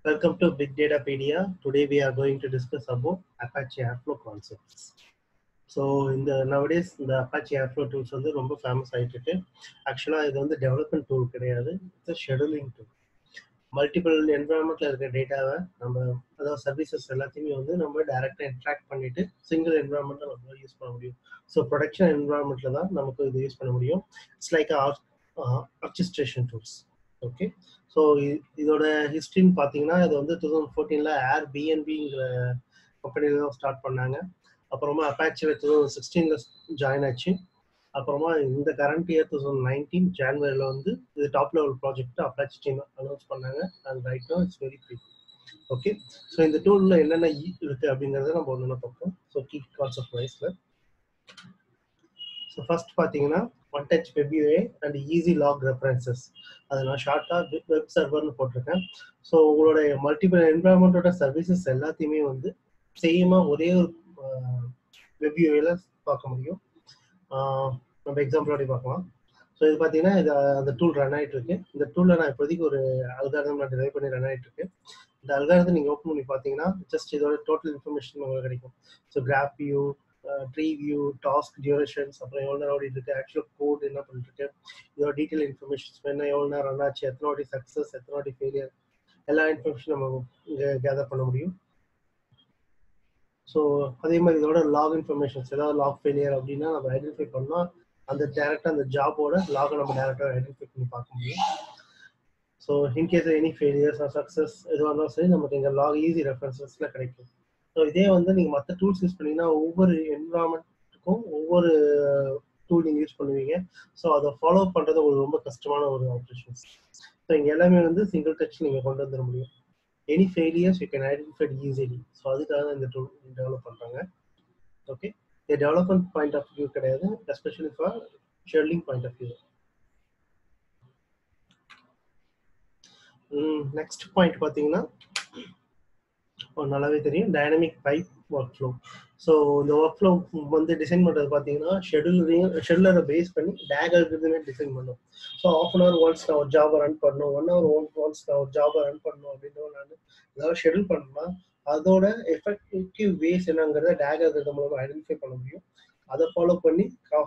Welcome to Big Datapedia. Today we are going to discuss about Apache Airflow concepts. So nowadays நவடேஸ் இந்த Apache Airflow tools வந்து ரொம்ப famous ஆகிட்டு இருக்கு ஆக்சுவலாக இது வந்து டெவலப்மெண்ட் டூல் கிடையாது இட்ஸ் ஷெடியூலிங் டூல் மல்டிபிள் என்வரான்மெண்ட்ல இருக்க டேட்டாவை நம்ம அதாவது சர்வீசஸ் எல்லாத்தையுமே வந்து நம்ம டைரக்டாக இன்ட்ராக்ட் பண்ணிட்டு சிங்கிள் என்வரான்மெண்ட்ல நம்ம யூஸ் பண்ண முடியும் ஸோ ப்ரொடக்ஷன் என்வரான்மெண்ட்ல தான் நமக்கு இது யூஸ் பண்ண முடியும் it's like orchestration tools okay so இதோட ஹிஸ்ட்ரின்னு பார்த்தீங்கன்னா இது வந்து டூ தௌசண்ட் ஃபோர்டீனில் ஏர் பிஎன்பிங்கிற கம்பெனியில் தான் ஸ்டார்ட் பண்ணாங்க அப்புறமா அப்பாச்சியில் டூ தௌசண்ட் சிக்ஸ்டீனில் ஜாயின் ஆச்சு அப்புறமா இந்த current year two thousand nineteen ஜான்வரியில் வந்து இது top level project Apache team announce பண்ணாங்க and right no it's very free okay so இந்த டூலில் என்னென்ன இருக்கு அப்படிங்கிறத நம்ம ஒன்று பார்ப்போம் ஸோ கீ கான்செப்ட் வைஸில் ஸோ ஃபர்ஸ்ட் பார்த்தீங்கன்னா one touch web UI and easy log references அதை நான் ஷார்ட்டாக வெப் சர்வர்னு போட்டிருக்கேன் ஸோ உங்களுடைய மல்டிபிள் என்வரான்மெண்ட்டோட சர்வீசஸ் எல்லாத்தையுமே வந்து சேமாக ஒரே ஒரு வெப்யூஏல பார்க்க முடியும் நம்ம எக்ஸாம்பிளோட பார்க்கலாம் ஸோ இது பார்த்தீங்கன்னா இது அந்த டூல் ரன் ஆகிட்டு இருக்கு இந்த டூலில் நான் இப்போதைக்கு ஒரு அல்காரதம் நான் டிரைவ் பண்ணி ரன் ஆகிட்டு இருக்கு இந்த அல்காரதம் நீங்கள் ஓப்பன் பண்ணி பார்த்தீங்கன்னா ஜஸ்ட் இதோட டோட்டல் இன்ஃபர்மேஷன் உங்களுக்கு கிடைக்கும் so graph view tree view task durations அப்புறம் எவ்வளோ நேரம் ஓடிட்டு இருக்கு ஆக்சுவல் கோட் என்ன பண்ணிட்டு இருக்கு இதோட டீட்டெயில் இன்ஃபர்மேஷன்ஸ் என்ன எவ்வளோ நேரம் ரன் ஆச்சு எத்தனை வாட்டி சக்ஸஸ் எத்தனை வாட்டி ஃபெயிலியர் எல்லா இன்ஃபர்மேஷன் நம்ம இங்கே கேதர் பண்ண முடியும் ஸோ அதே மாதிரி இதோட லாக் இன்ஃபர்மேஷன்ஸ் ஏதாவது லாக் ஃபெயிலியர் அப்படின்னா நம்ம ஐடென்டிஃபை பண்ணால் அந்த டேரெக்டாக அந்த ஜாபோட லாகை நம்ம டேரெக்டாக ஐடென்டிஃபை பண்ணி பார்க்க முடியும் so in case any failures or success எதுவாக இருந்தாலும் சரி நமக்கு எங்கள் லாக் ஈஸி ரெஃபரன்சஸில் கிடைக்கும் ஸோ இதே வந்து நீங்கள் மற்ற டூல்ஸ் யூஸ் பண்ணீங்கன்னா ஒவ்வொரு என்வரான்மெண்ட்டுக்கும் ஒவ்வொரு டூல் நீங்கள் யூஸ் பண்ணுவீங்க ஸோ அதை ஃபாலோ பண்ணுறது ஒரு ரொம்ப கஷ்டமான ஒரு ஆப்ரேஷன்ஸ் ஸோ இங்கே எல்லாமே வந்து சிங்கிள் டச் நீங்கள் கொண்டு வந்துட முடியும் any failures you can identified easily so அதுக்காக தான் இந்த டூல் டெவலப் பண்ணுறாங்க ஓகே இது டெவலப்மெண்ட் பாயிண்ட் ஆஃப் வியூ கிடையாது especially for scheduling point of view next point பார்த்தீங்கன்னா நல்லாவே தெரியும் dynamic pipe work flow so இந்த ஒர்க் ஃப்ளோ வந்து டிசைன் பண்ணுறது பார்த்தீங்கன்னா ஷெடியூலையும் ஷெடியூலரை பேஸ் பண்ணி டேக் அல்கிருதுமே டிசைன் பண்ணும் so half an hour once நான் ஒரு ஜாபை ரன் பண்ணணும் ஒன் ஹவர் ஒன் ஒன்ஸ் நான் ஒரு ஜாபை ரன் பண்ணணும் அப்படின்னு நான் ஏதாவது ஷெடியூல் பண்ணணும்னா அதோட எஃபெக்டிவ் வேஸ் என்னங்கிறத டேக் அல்கிருதம் மூலமாக ஐடென்டிஃபை பண்ண முடியும் அதை ஃபாலோ பண்ணி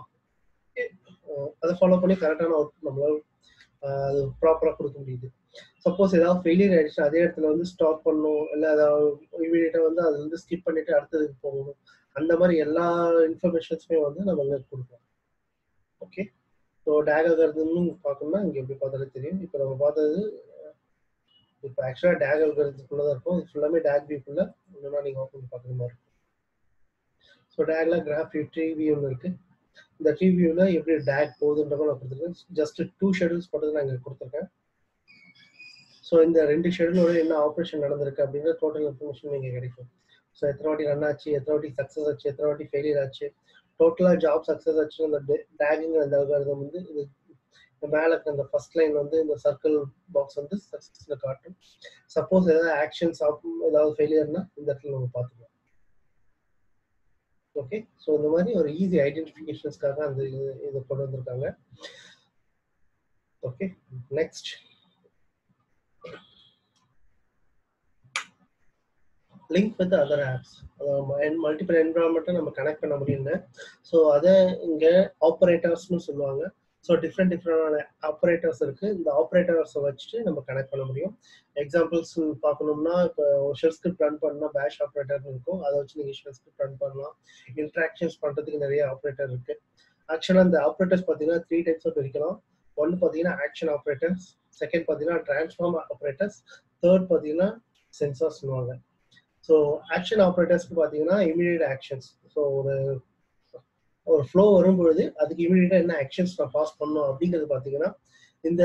அதை ஃபாலோ பண்ணி கரெக்டான ஒர்க் நம்மளால் அது ப்ராப்பராக கொடுக்க முடியுது சப்போஸ் ஏதாவது ஃபெயிலியர் ஆயிடுச்சு அதே இடத்துல வந்து ஸ்டாப் பண்ணணும் இல்லை அதாவது இமீடியட்டாக வந்து அது வந்து ஸ்கிப் பண்ணிட்டு அடுத்ததுக்கு போகணும் அந்த மாதிரி எல்லா இன்ஃபர்மேஷன்ஸுமே வந்து நம்ம இங்கே கொடுக்கலாம் ஓகே ஸோ டேக் அல்கரிதம்னு பார்க்கணும்னா இங்கே எப்படி பார்த்தாலே தெரியும் இப்போ நம்ம பார்த்தது இப்போ ஆக்சுவலாக டேக் அல்கரிதத்துக்குள்ளே தான் இருக்கும் இது ஃபுல்லாமே டேக் வியூக்குள்ள இன்னொன்னா நீங்கள் ஓப்பன் பார்க்குற மாதிரி இருக்கும் ஸோ டேக்ல கிராஃப் வியூ ட்ரீ வியூன்னு இருக்கு இந்த ட்ரீ வியூவில் எப்படி டேக் போகுதுன்ற மாதிரி நான் கொடுத்துருக்கேன் ஜஸ்ட் டூ ஷெடியூல்ஸ் மட்டும் நான் இங்கே கொடுத்துருக்கேன் ஸோ இந்த ரெண்டு ஷெடியூலோட என்ன ஆப்ரேஷன் நடந்திருக்கு அப்படிங்கிற டோட்டல் இன்ஃபர்மேஷன் நீங்கள் கிடைக்கும் ஸோ எத்தனை வாட்டி ரன் ஆச்சு எத்தனை வாட்டி சக்ஸஸ் ஆச்சு எத்தனை வாட்டி ஃபெயிலியர் ஆச்சு டோட்டலாக ஜாப் சக்ஸஸ் ஆச்சு அந்த டேகிங் அந்த அல்காரிதம் வந்து இது மேலே இருக்க அந்த ஃபர்ஸ்ட் லைன் வந்து இந்த சர்க்கிள் பாக்ஸ் வந்து சக்ஸஸில் காட்டும் சப்போஸ் ஏதாவது ஆக்ஷன்ஸ் ஏதாவது ஃபெயிலியர்னா இந்த இடத்துல நம்ம பார்த்துக்கலாம் ஓகே ஸோ இந்த மாதிரி ஒரு ஈஸி ஐடென்டிஃபிகேஷன்ஸ்க்காக அந்த இதை கொண்டு வந்திருக்காங்க okay next link with other apps multiple என்வரான்மெண்ட்டை நம்ம கனெக்ட் பண்ண முடியல ஸோ அதை இங்கே ஆப்ரேட்டர்ஸ்னு சொல்லுவாங்க ஸோ டிஃப்ரெண்ட் டிஃப்ரெண்டான ஆப்ரேட்டர்ஸ் இருக்கு இந்த ஆப்ரேட்டர்ஸை வச்சுட்டு நம்ம கனெக்ட் பண்ண முடியும் எக்ஸாம்பிள்ஸ் பார்க்கணும்னா இப்போ ஷெல் ஸ்கிரிப்ட் ரன் பண்ணால் பேஷ் ஆப்ரேட்டர் இருக்கும் அதை வச்சு நீங்கள் ஷெல் ஸ்கிரிப்ட் ரன் பண்ணலாம் இன்ட்ராக்ஷன்ஸ் பண்ணுறதுக்கு நிறைய ஆப்ரேட்டர் இருக்கு ஆக்சுவலாக இந்த ஆப்ரேட்டர்ஸ் பார்த்தீங்கன்னா த்ரீ டைப்ஸ் ஆஃப் பிரிக்கலாம் ஒன்று பார்த்தீங்கன்னா ஆக்ஷன் ஆப்ரேட்டர்ஸ் செகண்ட் பார்த்தீங்கன்னா டிரான்ஸ்ஃபார்ம் ஆப்ரேட்டர்ஸ் தேர்ட் பார்த்தீங்கன்னா சென்சார்ஸ் சொல்லுவாங்க ஸோ ஆக்ஷன் ஆப்ரேட்டர்ஸ்க்கு பார்த்தீங்கன்னா இமீடியட் ஆக்ஷன்ஸ் ஸோ ஒரு ஒரு ஃப்ளோ வரும்பொழுது அதுக்கு இமீடியட்டாக என்ன ஆக்ஷன்ஸ் நான் பாஸ் பண்ணணும் அப்படிங்கிறது பார்த்தீங்கன்னா இந்த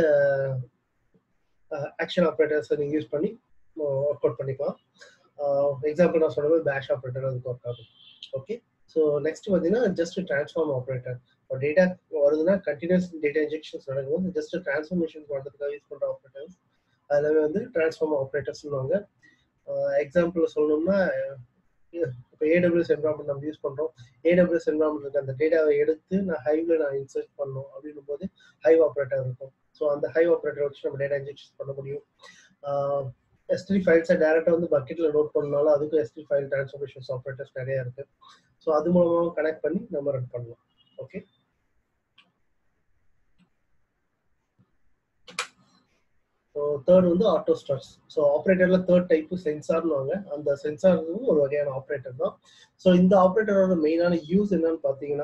ஆக்ஷன் ஆப்ரேட்டர்ஸை நீங்கள் யூஸ் பண்ணி ஒர்க் அவுட் பண்ணிக்கலாம் எக்ஸாம்பிள் நான் சொல்லும்போது பேஷ் ஆப்ரேட்டர் அதுக்கு ஒர்க் ஆகும் ஓகே ஸோ நெக்ஸ்ட் பார்த்தீங்கன்னா ஜஸ்ட் டிரான்ஸ்ஃபார்ம் ஆப்ரேட்டர் இப்போ டேட்டா வருதுன்னா கண்டினியூஸ் டேட்டா இன்ஜெக்ஷன்ஸ் நடக்கும்போது ஜஸ்ட் டிரான்ஸ்ஃபர்மேஷன் பண்ணுறதுக்காக யூஸ் பண்ணுற ஆப்ரேட்டர்ஸ் அதில் வந்து டிரான்ஸ்ஃபார்ம் ஆப்ரேட்டர்ஸ் சொல்லுவாங்க எக்ஸாம்பிள் சொல்லணும்னா இப்போ ஏடபிள்யூஎஸ் என்வரான்மெண்ட் நம்ம யூஸ் பண்ணுறோம் ஏடபிள்யூஎஸ் என்வரான்மெண்ட் அந்த டேட்டாவை எடுத்து நான் ஹைவ்ல நான் இன்சர்ட் பண்ணணும் அப்படின்னும் போது ஹைவ் ஆப்ரேட்டர் இருக்கும் ஸோ அந்த ஹைவ் ஆப்ரேட்டர் வச்சு நம்ம டேட்டா இன்ஜெக்ஷன் பண்ண முடியும் எஸ்டி ஃபைல்ஸை டேரெக்டாக வந்து பக்கெட்ல லோட் பண்ணனாலும் அதுக்கும் எஸ்டி ஃபைல் டிரான்ஸ்ஃபர்மேஷன் ஆப்ரேட்டர்ஸ் நிறைய இருக்கு ஸோ அது மூலமாக கனெக்ட் பண்ணி நம்ம ரன் பண்ணலாம் ஓகே ஸோ தேர்ட் வந்து ஆட்டோ ஸ்டார்ஸ் ஸோ ஆப்ரேட்டர்ல தேர்ட் டைப்பு சென்சார்னுவாங்க அந்த சென்சார் ஒரு வகையான ஆப்ரேட்டர் தான் ஸோ இந்த ஆப்ரேட்டரோட மெயினான யூஸ் என்னன்னு பார்த்தீங்கன்னா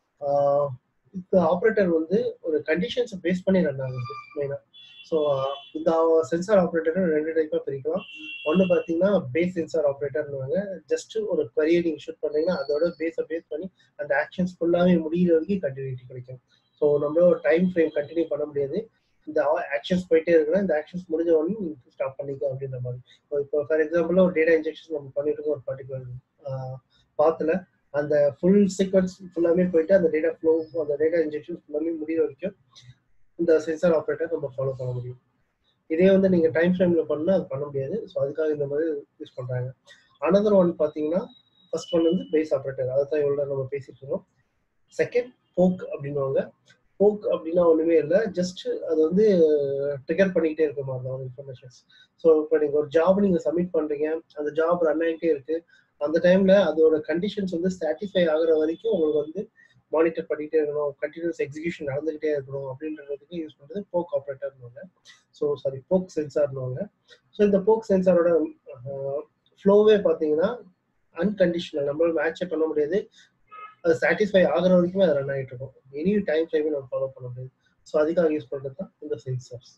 இந்த ஆப்ரேட்டர் வந்து ஒரு கண்டிஷன்ஸை பேஸ் பண்ணி ரன் ஆகுது மெயினாக ஸோ இந்த சென்சார் ஆப்ரேட்டர் ரெண்டு டைப்பாக பிரிக்கலாம் ஒன்று பார்த்தீங்கன்னா பேஸ் சென்சார் ஆப்ரேட்டர்னுவாங்க ஜஸ்ட் ஒரு query நீங்கள் ஷூட் பண்ணீங்கன்னா அதோட பேஸை பேஸ் பண்ணி அந்த ஆக்ஷன்ஸ் ஃபுல்லாகவே முடிகிற வரைக்கும் கண்டினியூட்டி கிடைக்கும் ஸோ நம்ம ஒரு டைம் ஃப்ரேம் கண்டினியூ பண்ண முடியாது இந்த ஆக்ஷன்ஸ் போயிட்டே இருக்குன்னா இந்த ஆக்ஷன்ஸ் முடிஞ்ச உடனே நீங்க ஸ்டாப் பண்ணிக்க அப்படின்ற மாதிரி இப்போ ஃபார் எக்ஸாம்பிள் ஒரு டேட்டா இன்ஜெக்ஷன் நம்ம பண்ணிட்டு இருக்கோம் ஒரு பர்டிகுலர் பாத்துல அந்த ஃபுல் சீக்வன்ஸ் ஃபுல்லாமே போயிட்டு அந்த டேட்டா ஃப்ளோ அந்த டேட்டா இன்ஜெக்ஷன் ஃபுல்லாமே முடிகிற வரைக்கும் இந்த சென்சார் ஆப்ரேட்டர் நம்ம ஃபாலோ பண்ண முடியும் இதே வந்து நீங்க டைம் ஃப்ரேம்ல பண்ணா அது பண்ண முடியாது ஸோ அதுக்காக இந்த மாதிரி யூஸ் பண்றாங்க அனதர் ஒன் பாத்தீங்கன்னா ஃபர்ஸ்ட் ஒன் வந்து பேஸ் ஆப்ரேட்டர் அதை தான் இவ்வளோ நம்ம பேசிட்டு இருக்கோம் செகண்ட் போக் அப்படின்னுவாங்க போக் அப்படின்னா ஒண்ணுமே இல்லை ஜஸ்ட் அது வந்து ட்ரிகர் பண்ணிக்கிட்டே இருக்க மாதிரி தான் இன்ஃபர்மேஷன்ஸ் ஸோ இப்போ நீங்க ஒரு ஜாப் நீங்க சப்மிட் பண்றீங்க அந்த ஜாப் ரன் ஆகிட்டே இருக்கு அந்த டைம்ல அதோட கண்டிஷன்ஸ் வந்து சாட்டிஸ்ஃபை ஆகுற வரைக்கும் உங்களுக்கு வந்து மானிட்டர் பண்ணிட்டே இருக்கணும் கண்டினியூஸ் எக்ஸிகியூஷன் நடந்துகிட்டே இருக்கணும் அப்படின்றதுக்கு யூஸ் பண்றது போக் ஆப்ரேட்டர்னுவாங்க ஸோ சாரி போக் சென்சார்னுவாங்க ஸோ இந்த போக் சென்சாரோட ஃப்ளோவே பார்த்தீங்கன்னா அன்கண்டிஷனல் நம்மளால மேட்சே பண்ண முடியாது அது சாட்டிஸ்ஃபை ஆகிற வரைக்குமே அது ரன் ஆகிட்டு இருக்கும் எனி டைம் ஃப்ரேமே நம்ம ஃபாலோ பண்ண முடியாது ஸோ அதுக்காக யூஸ் பண்ணுறது தான் இந்த sensors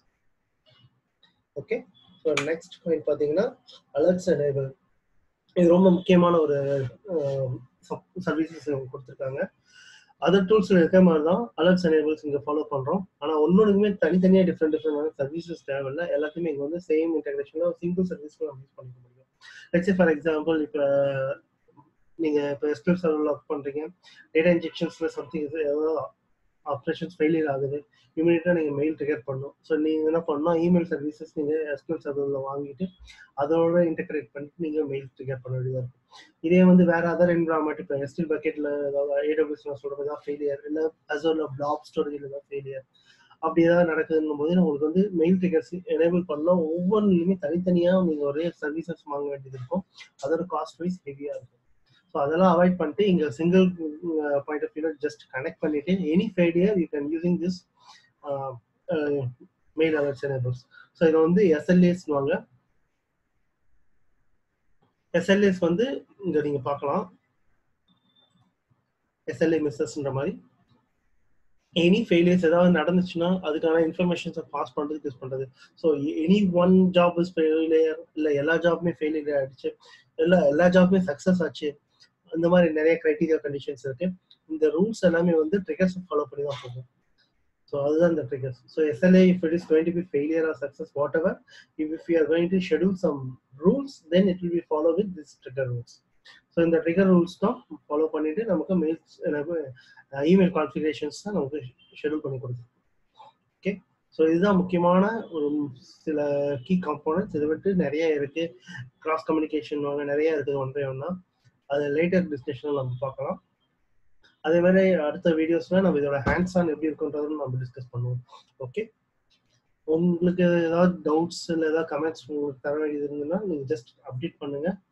okay so next point பார்த்தீங்கன்னா அலர்ட்ஸ் எனேபிள் இது ரொம்ப முக்கியமான ஒரு சர்வீசஸ் கொடுத்துருக்காங்க அதர் டூல்ஸ் இருக்க மாதிரி தான் அலர்ட்ஸ் எனேபிள்ஸ் இங்கே ஃபாலோ பண்ணுறோம் ஆனால் ஒன்னொன்றுக்குமே தனித்தனியாக டிஃப்ரெண்ட் டிஃப்ரெண்டான சர்வீசஸ் தேவையில்லை எல்லாத்தையுமே இங்கே வந்து சேம் இன்டெகிரேஷனில் சிங்கிள் சர்வீஸ்க்கு நம்ம யூஸ் பண்ணிக்க முடியும் லெட்ஸ் ஃபார் எக்ஸாம்பிள் இப்போ நீங்க இப்போ எஸ்பிஎஃப் சர்வரில் ஒர்க் பண்றீங்க டேட்டா இன்ஜெக்ஷன்ஸ்ல சம்திங் ஆப்ரேஷன்ஸ் ஃபெயிலியர் ஆகுது இமீடியட்டா நீங்க மெயில் ட்ரிகர் பண்ணும் ஸோ நீங்க என்ன பண்ணணும் இமெயில் சர்வீசஸ் நீங்க எஸ்பிஎஃப் சர்வரில் வாங்கிட்டு அதோட இன்டகிரேட் பண்ணிட்டு நீங்க மெயில் ட்ரிகர் பண்ண வேண்டியதா இருக்கும் இதே வந்து வேற அதர் என்வரான்மெண்ட் இப்போ எஸ்டில் பக்கெட்ல ஏதாவது ஏடபிள்யூஸ் சொல்றது தான் ஃபெயிலியர் இல்லை அசோல பிளாப் ஸ்டோரேஜ்ல தான் ஃபெயிலியர் அப்படி ஏதாவது நடக்குதுன்னும் போது உங்களுக்கு வந்து மெயில் ட்ரிகர்ஸ் எனேபிள் பண்ணலாம் ஒவ்வொன்றுலையுமே தனித்தனியாக நீங்கள் ஒரே சர்வீசஸ் வாங்க வேண்டியது இருக்கும் அதோட காஸ்ட் வைஸ் ஹெவியாக இருக்கும் ஸோ அதெல்லாம் அவாய்ட் பண்ணிட்டு இங்கே single point of view just connect பண்ணிட்டு any failure you can using this mail alerts enables so இதை வந்து எஸ்எல்ஏஸ்னுவாங்க எஸ்எல்ஏஸ் வந்து இங்கே நீங்கள் பார்க்கலாம் எஸ்எல்ஏ மிஸ்ஸஸ்ன்ற மாதிரி எனி ஃபெயிலியர்ஸ் ஏதாவது நடந்துச்சுன்னா அதுக்கான இன்ஃபர்மேஷன்ஸை பாஸ் பண்ணுறதுக்கு யூஸ் பண்ணுறது so any one job is failure இல்லை எல்லா ஜாப்புமே ஃபெயிலியர் ஆயிடுச்சு இல்லை எல்லா ஜாப்புமே சக்ஸஸ் ஆச்சு இந்த மாதிரி நிறைய கிரைட்டீரியா கண்டிஷன்ஸ் இருக்கு இந்த ரூல்ஸ் எல்லாமே வந்து ட்ரிகர்ஸ் ஃபாலோ பண்ணி தான் போகும் ஸோ அதுதான் இந்த triggers so SLA if it is going to be failure or success whatever if if you are going to schedule some rules then it will be follow with this trigger rules so இந்த trigger rules தான் follow பண்ணிட்டு நமக்கு mails email configurations தான் நமக்கு schedule பண்ணி கொடுக்குது okay so இதுதான் முக்கியமான ஒரு சில கீ காம்போனன்ட்ஸ் இதை விட்டு நிறைய இருக்கு கிராஸ் கம்யூனிகேஷன் வாங்க நிறைய இருக்குது ஒன் பை ஒன்னா அது லேட்டர் டிஸ்கஷனில் நம்ம பார்க்கலாம் அதே மாதிரி அடுத்த வீடியோஸ்ல நம்ம இதோட ஹேண்ட்ஸ் ஆன் எப்படி இருக்குன்றதும் நம்ம டிஸ்கஸ் பண்ணுவோம் ஓகே உங்களுக்கு ஏதாவது டவுட்ஸ் இல்லை ஏதாவது கமெண்ட்ஸ் உங்களுக்கு தர வேண்டியது இருந்ததுன்னா நீங்கள் ஜஸ்ட் அப்டேட் பண்ணுங்க